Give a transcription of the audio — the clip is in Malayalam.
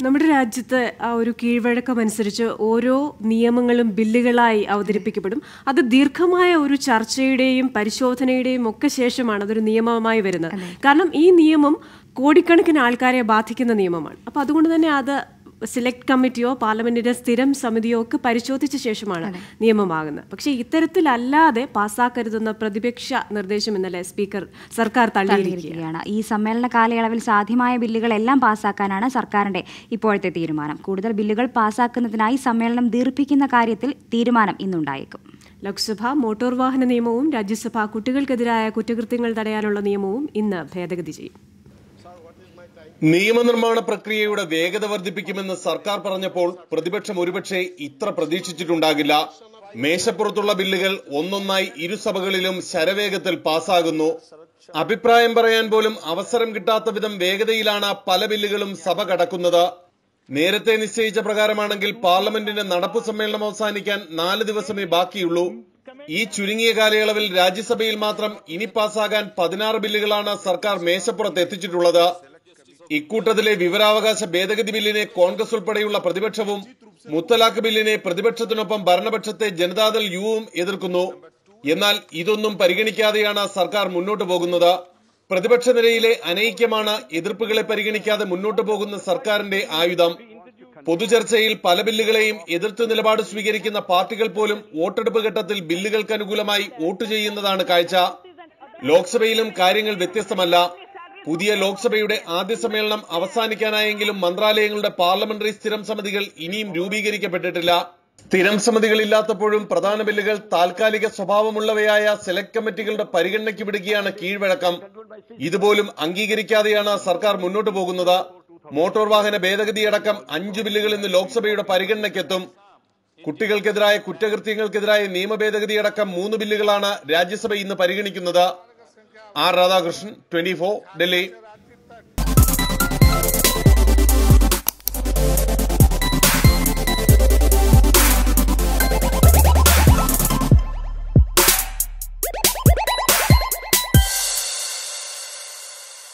നമ്മുടെ രാജ്യത്ത് ആ ഒരു കീഴ്വഴക്കം അനുസരിച്ച് ഓരോ നിയമങ്ങളും ബില്ലുകളായി അവതരിപ്പിക്കപ്പെടും അത് ദീർഘമായ ഒരു ചർച്ചയുടെയും പരിശോധനയുടെയും ഒക്കെ ശേഷമാണ് അതൊരു നിയമമായി വരുന്നത് കാരണം ഈ നിയമം കോടിക്കണക്കിന് ആൾക്കാരെ ബാധിക്കുന്ന നിയമമാണ് അപ്പൊ അതുകൊണ്ട് തന്നെ അത് സെലക്ട് കമ്മിറ്റിയോ പാർലമെന്റിന്റെ സ്ഥിരം സമിതിയോ ഒക്കെ പരിശോധിച്ച ശേഷമാണ് നിയമമാകുന്നത് പക്ഷേ ഇത്തരത്തിലല്ലാതെ പാസ്സാക്കരുതെന്ന പ്രതിപക്ഷ നിർദ്ദേശം ഇന്നലെ സ്പീക്കർ സർക്കാർ തള്ളിയിരിക്കുകയാണ് ഇരിക്കുകയാണ് ഈ സമ്മേളന കാലയളവിൽ സാധ്യമായ ബില്ലുകളെല്ലാം പാസ്സാക്കാനാണ് സർക്കാരിന്റെ ഇപ്പോഴത്തെ തീരുമാനം കൂടുതൽ ബില്ലുകൾ പാസ്സാക്കുന്നതിനായി സമ്മേളനം ദീർഘിക്കുന്ന കാര്യത്തിൽ തീരുമാനം ഇന്നുണ്ടായേക്കും ലോക്സഭ മോട്ടോർ വാഹന നിയമവും രാജ്യസഭ കുട്ടികൾക്കെതിരായ കുറ്റകൃത്യങ്ങൾ തടയാനുള്ള നിയമവും ഇന്ന് ഭേദഗതി ചെയ്യും നിയമനിർമ്മാണ പ്രക്രിയയുടെ വേഗത വർദ്ധിപ്പിക്കുമെന്ന് സർക്കാർ പറഞ്ഞപ്പോൾ പ്രതിപക്ഷം ഒരുപക്ഷെ ഇത്ര പ്രതീക്ഷിച്ചിട്ടുണ്ടാകില്ല മേശപ്പുറത്തുള്ള ബില്ലുകൾ ഒന്നൊന്നായി ഇരുസഭകളിലും ശരവേഗത്തിൽ പാസ്സാകുന്നു അഭിപ്രായം പറയാൻ പോലും അവസരം കിട്ടാത്ത വിധം വേഗതയിലാണ് പല ബില്ലുകളും സഭ കടക്കുന്നത് നേരത്തെ നിശ്ചയിച്ച പ്രകാരമാണെങ്കിൽ പാർലമെന്റിന്റെ നടപ്പു സമ്മേളനം അവസാനിക്കാൻ നാല് ദിവസമേ ബാക്കിയുള്ളൂ ഈ ചുരുങ്ങിയ കാലയളവിൽ രാജ്യസഭയിൽ മാത്രം ഇനി പാസ്സാകാൻ പതിനാറ് ബില്ലുകളാണ് സർക്കാർ മേശപ്പുറത്ത് എത്തിച്ചിട്ടുള്ളത് ഇക്കൂട്ടത്തിലെ വിവരാവകാശ ഭേദഗതി ബില്ലിനെ കോൺഗ്രസ് ഉൾപ്പെടെയുള്ള പ്രതിപക്ഷവും മുത്തലാഖ് ബില്ലിനെ പ്രതിപക്ഷത്തിനൊപ്പം ഭരണപക്ഷത്തെ ജനതാദൾ യുവും എതിർക്കുന്നു എന്നാൽ ഇതൊന്നും പരിഗണിക്കാതെയാണ് സർക്കാർ മുന്നോട്ടു പോകുന്നത് പ്രതിപക്ഷ നിരയിലെ അനൈക്യമാണ് എതിർപ്പുകളെ പരിഗണിക്കാതെ മുന്നോട്ടു പോകുന്ന സർക്കാരിന്റെ ആയുധം പൊതുചർച്ചയിൽ പല ബില്ലുകളെയും എതിർത്ത് നിലപാട് സ്വീകരിക്കുന്ന പാർട്ടികൾ പോലും വോട്ടെടുപ്പ് ഘട്ടത്തിൽ ബില്ലുകൾക്ക് അനുകൂലമായി വോട്ട് ചെയ്യുന്നതാണ് കാഴ്ച ലോക്സഭയിലും കാര്യങ്ങൾ വ്യത്യസ്തമല്ല പുതിയ ലോക്സഭയുടെ ആദ്യ സമ്മേളനം അവസാനിക്കാനായെങ്കിലും മന്ത്രാലയങ്ങളുടെ പാർലമെന്ററി സ്ഥിരം സമിതികൾ ഇനിയും രൂപീകരിക്കപ്പെട്ടിട്ടില്ല സ്ഥിരം സമിതികൾ ഇല്ലാത്തപ്പോഴും പ്രധാന ബില്ലുകൾ താൽക്കാലിക സ്വഭാവമുള്ളവയായ സെലക്ട് കമ്മിറ്റികളുടെ പരിഗണനയ്ക്ക് വിടുകയാണ് കീഴ്വഴക്കം ഇതുപോലും അംഗീകരിക്കാതെയാണ് സർക്കാർ മുന്നോട്ടു പോകുന്നത് മോട്ടോർ വാഹന ഭേദഗതിയടക്കം അഞ്ചു ബില്ലുകൾ ഇന്ന് ലോക്സഭയുടെ പരിഗണനയ്ക്കെത്തും കുട്ടികൾക്കെതിരായ കുറ്റകൃത്യങ്ങൾക്കെതിരായ നിയമ ഭേദഗതിയടക്കം മൂന്ന് ബില്ലുകളാണ് രാജ്യസഭ ഇന്ന് പരിഗണിക്കുന്നത് ആർ രാധാകൃഷ്ണൻ ട്വന്റി ഡൽഹി